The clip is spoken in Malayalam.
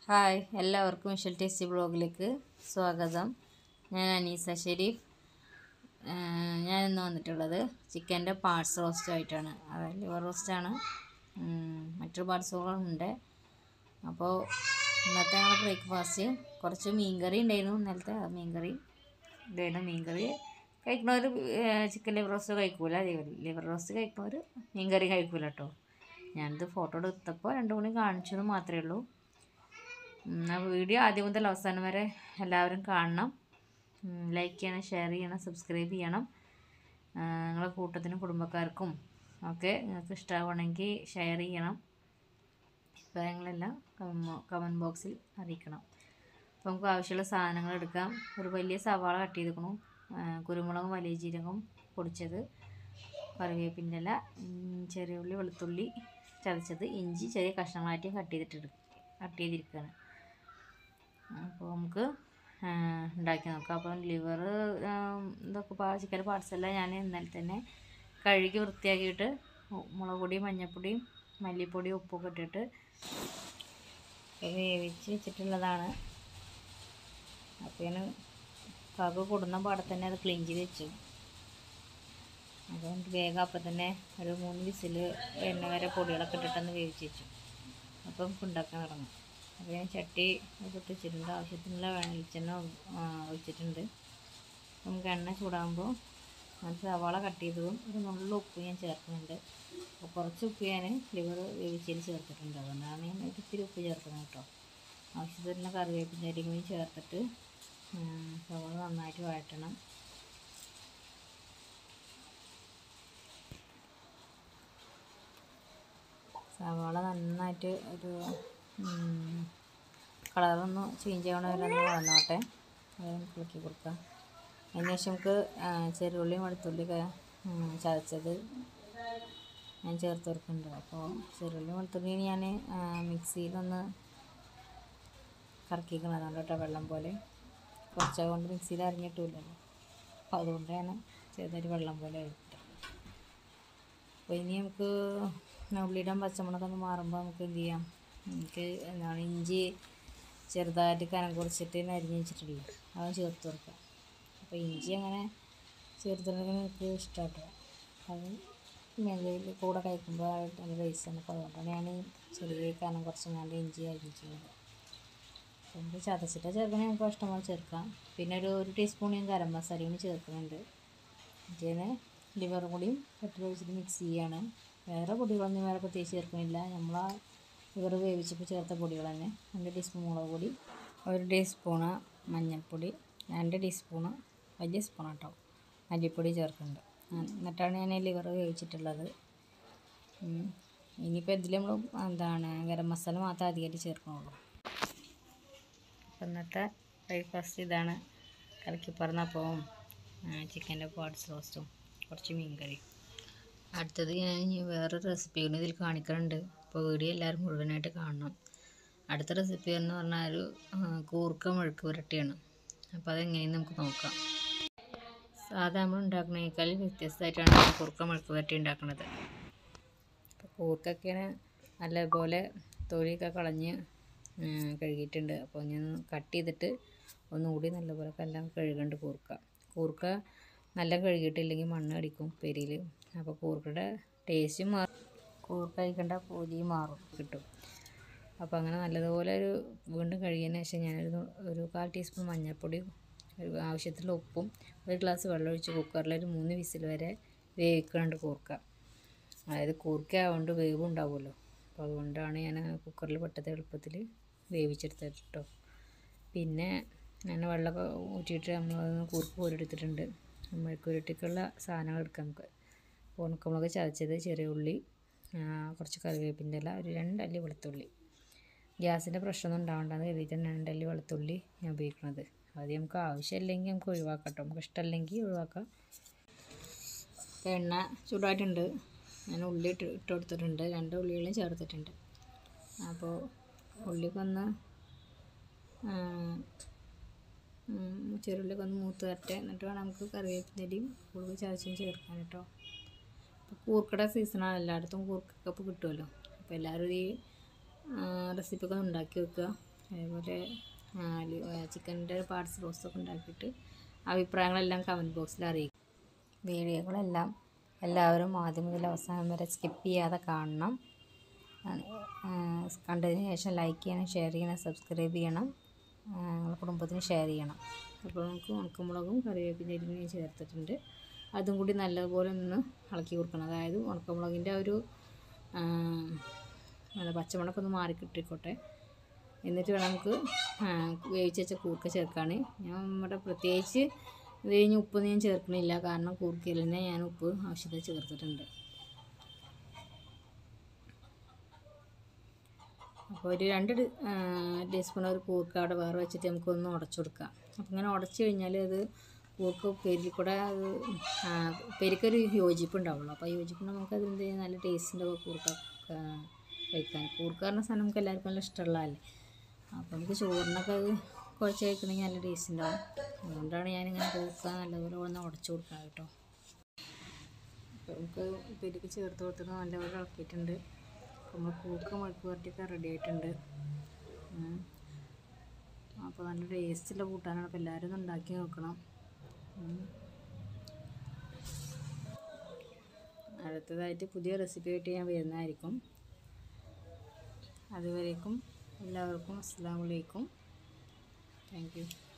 ഹായ് എല്ലാവർക്കും മിഷൽ ടേസ്റ്റി ബ്ലോഗിലേക്ക് സ്വാഗതം ഞാൻ അനീസ ഷെരീഫ് ആഹ് ഞാൻ ഇന്ന് വന്നിട്ടുള്ളത് ചിക്കൻ്റെ പാർട്സ് റോസ്റ്റ് ആയിട്ടാണ് അതായത് ലിവർ റോസ്റ്റാണ് മറ്റു പാർട്സുകളും ഉണ്ട് അപ്പോൾ ഇന്നത്തെ ഞങ്ങളുടെ ബ്രേക്ക്ഫാസ്റ്റ് കുറച്ച് മീൻകറി ഉണ്ടായിരുന്നു ഇന്നലത്തെ ആ മീൻകറി ഇതായിരുന്നു മീൻകറി കഴിക്കുന്നവർ ചിക്കൻ ലിവർ റോസ്റ്റ് കഴിക്കൂല ലിവർ റോസ്റ്റ് കഴിക്കുന്നവർ മീൻകറി കഴിക്കൂല കേട്ടോ ഞാനിത് ഫോട്ടോ എടുത്തപ്പോൾ രണ്ട് മണി കാണിച്ചു എന്ന് മാത്രമേ ഉള്ളൂ ഉം, ആ വീഡിയോ ആദ്യം മുതൽ അവസാനം വരെ എല്ലാവരും കാണണം ലൈക്ക് ചെയ്യണം ഷെയർ ചെയ്യണം സബ്സ്ക്രൈബ് ചെയ്യണം ആ, നിങ്ങളെ കൂട്ടത്തിനും കുടുംബക്കാർക്കും ഒക്കെ നിങ്ങൾക്ക് ഇഷ്ടമാവണമെങ്കിൽ ഷെയർ ചെയ്യണം അഭിപ്രായങ്ങളെല്ലാം കമൻറ്റ് ബോക്സിൽ അറിയിക്കണം അപ്പോൾ നമുക്ക് ആവശ്യമുള്ള സാധനങ്ങൾ എടുക്കാം ഒരു വലിയ സവാള കട്ട് ചെയ്തിരിക്കണു കുരുമുളകും വലിയ ജീരകവും പൊടിച്ചത് കറിവേപ്പിൻ്റെ ഇല ഉം, ചെറിയ ഉള്ളി വെളുത്തുള്ളി ചതച്ചത് ഇഞ്ചി ചെറിയ കഷ്ണങ്ങളായിട്ട് കട്ട് ചെയ്തിട്ട് കട്ട് ചെയ്തിരിക്കുകയാണ് അപ്പോൾ നമുക്ക് ആ, ഉണ്ടാക്കി നോക്കാം അപ്പം ലിവർ ഇതൊക്കെ പാ ചിക്കൻ പാർട്സ് എല്ലാം ഞാൻ ഇന്നലെ തന്നെ കഴുകി വൃത്തിയാക്കിയിട്ട് ഉ- മുളക് പൊടിയും മഞ്ഞൾപ്പൊടിയും മല്ലിപ്പൊടിയും ഉപ്പൊക്കെ ഇട്ടിട്ട് വേവിച്ച് വെച്ചിട്ടുള്ളതാണ് അപ്പോൾ ഞാൻ കക കൊടുന്ന പാടെ തന്നെ അത് ക്ലീൻ ചെയ്ത് വെച്ചു അതുകൊണ്ട് വേഗം അപ്പം തന്നെ ഒരു മൂന്ന് വിസിൽ എണ്ണ വരെ പൊടികളൊക്കെ ഇട്ടിട്ടൊന്ന് വേവിച്ച് വെച്ചു അപ്പം നമുക്ക് ഉണ്ടാക്കാൻ തുടങ്ങും അപ്പോൾ ഞാൻ ചട്ടി പൊട്ടിച്ചിട്ടുണ്ട് ആവശ്യത്തിനുള്ള വെളിച്ചെണ്ണ ആ, ഒഴിച്ചിട്ടുണ്ട് നമുക്ക് എണ്ണ ചൂടാകുമ്പോൾ അത് സവാള കട്ട് ചെയ്തതും ഒരു നുള്ള ഉപ്പ് ഞാൻ ചേർക്കുന്നുണ്ട് അപ്പോൾ കുറച്ച് ഉപ്പ് ഞാൻ ലിവർ വേവിച്ചതിൽ ചേർത്തിട്ടുണ്ട് അതുകൊണ്ടാണ് ഞാൻ ഒരു ഇത്തിരി ഉപ്പ് ചേർക്കുന്നത് കേട്ടോ ആവശ്യത്തിനുള്ള കറിവേപ്പിൻ്റെ അരിയും കൂടി ചേർത്തിട്ട് ഉം, സവാള നന്നായിട്ട് വഴറ്റണം സവാള നന്നായിട്ട് ഒരു കളറൊന്ന് ചേഞ്ച് ആവണ വരെ ഒന്ന് വന്നോട്ടെ അത് നമുക്ക് ഇളക്കി കൊടുക്കാം അതിന് ശേഷം നമുക്ക് ആ, ചെറുള്ളിയും വെളുത്തുള്ളിയൊക്കെ ഉം, ചതച്ചത് ഞാൻ ചേർത്ത് കൊടുക്കുന്നുണ്ട് അപ്പോൾ ചെറുള്ളിയും വെളുത്തുള്ളിയും ഞാൻ മിക്സിയിലൊന്ന് കറക്കിക്കണതാണ് കേട്ടോ വെള്ളം പോലെ കുറച്ച് കൊണ്ട് മിക്സിയിൽ അരിഞ്ഞിട്ടില്ലല്ലോ അപ്പോൾ അതുകൊണ്ട് ഞാൻ ചെറുതായിട്ട് വെള്ളം പോലെ ആയിട്ട് അപ്പോൾ ഇനി നമുക്ക് ഉള്ളിയിടാൻ പച്ചമുളകൊക്കെ ഒന്ന് മാറുമ്പോൾ നമുക്ക് എന്ത് ചെയ്യാം നമുക്ക് എന്താണ് ഇഞ്ചി ചെറുതായിട്ട് കനം കുറച്ചിട്ട് അരിഞ്ഞ് വെച്ചിട്ടില്ല അത് ചേർത്ത് കൊടുക്കാം അപ്പോൾ ഇഞ്ചി അങ്ങനെ ചേർത്തിട്ടുണ്ടെങ്കിൽ എനിക്ക് ഇഷ്ടമാട്ടോ അത് മെല്ലയിൽ കൂടെ കഴിക്കുമ്പോൾ നല്ല ടേസ്റ്റാണ് അപ്പോൾ അതുകൊണ്ടാണ് ഞാൻ ചെറിയ കനം കുറച്ചും കണ്ട് ഇഞ്ചി അരിഞ്ഞിട്ടുള്ളത് നമുക്ക് ചതച്ചിട്ട് ചേർക്കണേ നമുക്ക് ഇഷ്ടമായി ചേർക്കാം പിന്നെ ഒരു ഒരു ടീസ്പൂൺ ഞാൻ ഗരം മസാലയും കൂടി ചേർക്കുന്നുണ്ട് ഇതിന് ലിവറും കൂടിയും പെട്രോൾ ഒഴിച്ചിട്ട് മിക്സ് ചെയ്യാണ് വേറെ പൊടികളൊന്നും വേറെ പ്രത്യേകിച്ച് ചേർക്കണില്ല നമ്മൾ ആ ലിവർ വേവിച്ചപ്പോൾ ചേർത്ത പൊടികൾ തന്നെ രണ്ട് ടീസ്പൂൺ മുളക് പൊടി ഒരു ടീസ്പൂണ് മഞ്ഞൾപ്പൊടി രണ്ട് ടീസ്പൂണ് വലിയ സ്പൂൺ കേട്ടോ മല്ലിപ്പൊടി ചേർക്കുന്നുണ്ട് ആ, എന്നിട്ടാണ് ഞാൻ ലിവർ വേവിച്ചിട്ടുള്ളത് ഉം. ഇനിയിപ്പോൾ ഇതിൽ നമ്മൾ എന്താണ് ഗരം മസാല മാത്രമേ അധികമായിട്ട് ചേർക്കണുള്ളൂ അപ്പം ഇന്നത്തെ ബ്രേക്ക്ഫാസ്റ്റ് ഇതാണ് കലക്കിപ്പറന്നപ്പവും ചിക്കൻ്റെ പാർട്സ് റോസ്റ്റും കുറച്ച് മീൻകറി അടുത്തത് ഞാൻ ഇനി വേറെ റെസിപ്പി കൂടി ഇതിൽ കാണിക്കുന്നുണ്ട് അപ്പോൾ വീഡിയോ എല്ലാവരും മുഴുവനായിട്ട് കാണണം അടുത്ത റെസിപ്പി എന്ന് പറഞ്ഞാൽ ഒരു ആ, കൂർക്ക മെഴുക്ക് പുരട്ടിയാണ് അപ്പോൾ അതെങ്ങനെയെന്ന് നമുക്ക് നോക്കാം സാധാ നമ്മൾ ഉണ്ടാക്കുന്നതിനേക്കാൾ വ്യത്യസ്തമായിട്ടാണ് ഞാൻ കൂർക്ക മെഴുക്ക് പുരട്ടി ഉണ്ടാക്കുന്നത് അപ്പോൾ കൂർക്കൊക്കെ നല്ലപോലെ തൊലിയൊക്കെ കളഞ്ഞ് ഉം, കഴുകിയിട്ടുണ്ട് അപ്പോൾ ഞാൻ കട്ട് ചെയ്തിട്ട് ഒന്നുകൂടി നല്ലപോലെ എല്ലാം കഴുകണ്ട് കൂർക്ക കൂർക്ക നല്ല കഴുകിയിട്ടില്ലെങ്കിൽ മണ്ണ് അടിക്കും പെരിയിൽ അപ്പോൾ കൂർക്കയുടെ ടേസ്റ്റ് മാറും കൂർക്ക കഴിക്കേണ്ട പൂതിയും മാറും കിട്ടും അപ്പോൾ അങ്ങനെ നല്ലതുപോലെ ഒരു വീണ്ടും കഴുകിയതിന് ശേഷം ഞാനൊരു നു- ഒരു കാൽ ടീസ്പൂൺ മഞ്ഞൾപ്പൊടിയും ഒരു ആവശ്യത്തിലുള്ള ഉപ്പും ഒരു ഗ്ലാസ് വെള്ളം ഒഴിച്ച് കുക്കറിൽ ഒരു മൂന്ന് വിസിൽ വരെ വേവിക്കാണ്ട് കൂർക്ക അതായത് കൂർക്ക ആയതുകൊണ്ട് വേവ് ഉണ്ടാവുമല്ലോ അപ്പോൾ അതുകൊണ്ടാണ് ഞാൻ കുക്കറിൽ പെട്ടത് എളുപ്പത്തിൽ വേവിച്ചെടുത്തത് കേട്ടോ പിന്നെ ഞാൻ വെള്ളമൊക്കെ ഊറ്റിയിട്ട് നമ്മളതൊന്ന് കൂർക്ക് പോരെടുത്തിട്ടുണ്ട് മെഴുക്കുരുട്ടിക്കുള്ള സാധനങ്ങൾ എടുക്കാം നമുക്ക് ഉണക്കമുളക് ചതച്ചത് ചെറിയ ഉള്ളി ആ, കുറച്ച് കറിവേപ്പിൻ്റെ ഇല ഒരു രണ്ടല്ലി വെളുത്തുള്ളി ഗ്യാസിൻ്റെ പ്രശ്നമൊന്നും ഉണ്ടാവണ്ടെന്ന് കരുതിയിട്ടാണ് രണ്ടല്ലി വെളുത്തുള്ളി ഞാൻ ഉപയോഗിക്കുന്നത് അത് നമുക്ക് ആവശ്യമില്ലെങ്കിൽ നമുക്ക് ഒഴിവാക്കാം കേട്ടോ നമുക്ക് ഇഷ്ടമല്ലെങ്കിൽ ഒഴിവാക്കാം ഇപ്പം എണ്ണ ചൂടായിട്ടുണ്ട് ഞാൻ ഉള്ളി ഇട്ട് ഇട്ട് കൊടുത്തിട്ടുണ്ട് രണ്ട് ഉള്ളികളും ചേർത്തിട്ടുണ്ട് അപ്പോൾ ഉള്ളിയൊക്കെ ഒന്ന് ചെറുള്ളിയൊക്കെ ഒന്ന് മൂത്ത് തരട്ടെ എന്നിട്ട് വേണം നമുക്ക് കറിവേപ്പിൻ്റെയും ഉള്ളി ചതച്ചും ചേർക്കാൻ കേട്ടോ ഇപ്പോൾ കൂർക്കയുടെ സീസണാണ് എല്ലായിടത്തും കൂർക്കൊക്കെ ഇപ്പോൾ കിട്ടുമല്ലോ അപ്പോൾ എല്ലാവരും ഈ റെസിപ്പിയൊക്കെ ഒന്ന് ഉണ്ടാക്കി വെക്കുക അതേപോലെ ചിക്കൻ്റെ പാർട്സ് റോസ്റ്റൊക്കെ ഉണ്ടാക്കിയിട്ട് അഭിപ്രായങ്ങളെല്ലാം കമൻറ്റ് ബോക്സിൽ അറിയിക്കും വീഡിയോകളെല്ലാം എല്ലാവരും ആദ്യം മുതൽ അവസാനം വരെ സ്കിപ്പ് ചെയ്യാതെ കാണണം ആ, കണ്ടതിന് ശേഷം ലൈക്ക് ചെയ്യണം ഷെയർ ചെയ്യണം സബ്സ്ക്രൈബ് ചെയ്യണം ആ, നിങ്ങളുടെ കുടുംബത്തിന് ഷെയർ ചെയ്യണം അപ്പോൾ നമുക്ക് ഉണക്കമുളകും കറിവേപ്പിൻ്റെ ഞാൻ ചേർത്തിട്ടുണ്ട് അതും കൂടി നല്ലപോലെ ഒന്ന് ഇളക്കി കൊടുക്കണം അതായത് ഉണക്കമുളകിൻ്റെ ആ ഒരു ആ, എന്താ പച്ചമുളകൊക്കെ ഒന്ന് മാറി കിട്ടിക്കോട്ടെ എന്നിട്ട് വേണം നമുക്ക് ആ, വേവിച്ച് വെച്ച കൂർക്ക ചേർക്കാൻ ഞാൻ നമ്മുടെ പ്രത്യേകിച്ച് ഇത് കഴിഞ്ഞ് ഉപ്പൊന്നും ഞാൻ ചേർക്കണില്ല കാരണം കൂർക്കയിൽ തന്നെ ഞാൻ ഉപ്പ് ആവശ്യത്തിന് ചേർത്തിട്ടുണ്ട് അപ്പോൾ ഒരു രണ്ട് ടി- ആ, ടീസ്പൂൺ ഒരു കൂർക്ക അവിടെ വേറെ വെച്ചിട്ട് നമുക്കൊന്ന് ഉടച്ചു കൊടുക്കാം അപ്പോൾ ഇങ്ങനെ ഉടച്ചു കഴിഞ്ഞാൽ അത് കൂർക്ക ഉപ്പേരിൽ കൂടെ അത് ആ, ഉപ്പേരിക്കൊരു യോജിപ്പ് ഉണ്ടാവുള്ളൂ അപ്പോൾ ആ യോജിപ്പുണ്ടെങ്കിൽ നമുക്ക് അതിൻ്റെ നല്ല ടേസ്റ്റിൻ്റെ കൂർക്ക ആ, കഴിക്കാൻ കൂർക്ക പറഞ്ഞ സാധനം നമുക്ക് എല്ലാവർക്കും നല്ല ഇഷ്ടമുള്ളതല്ലേ അപ്പോൾ നമുക്ക് ചോറിനൊക്കെ അത് കുഴച്ച് കഴിക്കണമെങ്കിൽ നല്ല ടേസ്റ്റ് ഉണ്ടാവും അതുകൊണ്ടാണ് ഞാനിങ്ങനെ കൂർക്ക നല്ലപോലെ ഒന്ന് ഉടച്ചു കൊടുക്കാം കേട്ടോ അപ്പോൾ നമുക്ക് ഉപ്പേരിക്ക് ചേർത്ത് കൊടുത്തിട്ട് നല്ലപോലെ ഇളക്കിയിട്ടുണ്ട് നമ്മൾ കൂക്ക മുഴുക്ക് വരട്ടിയൊക്കെ റെഡി ആയിട്ടുണ്ട് ഉം. അപ്പോൾ നല്ല ടേസ്റ്റുള്ള കൂട്ടാനാണ് അപ്പോൾ എല്ലാവരും ഒന്ന് ഉണ്ടാക്കി നോക്കണം ഉം. അടുത്തതായിട്ട് പുതിയ റെസിപ്പി ആയിട്ട് ഞാൻ വരുന്നതായിരിക്കും അതുവരേക്കും എല്ലാവർക്കും അസ്സാം വലൈക്കും താങ്ക് യു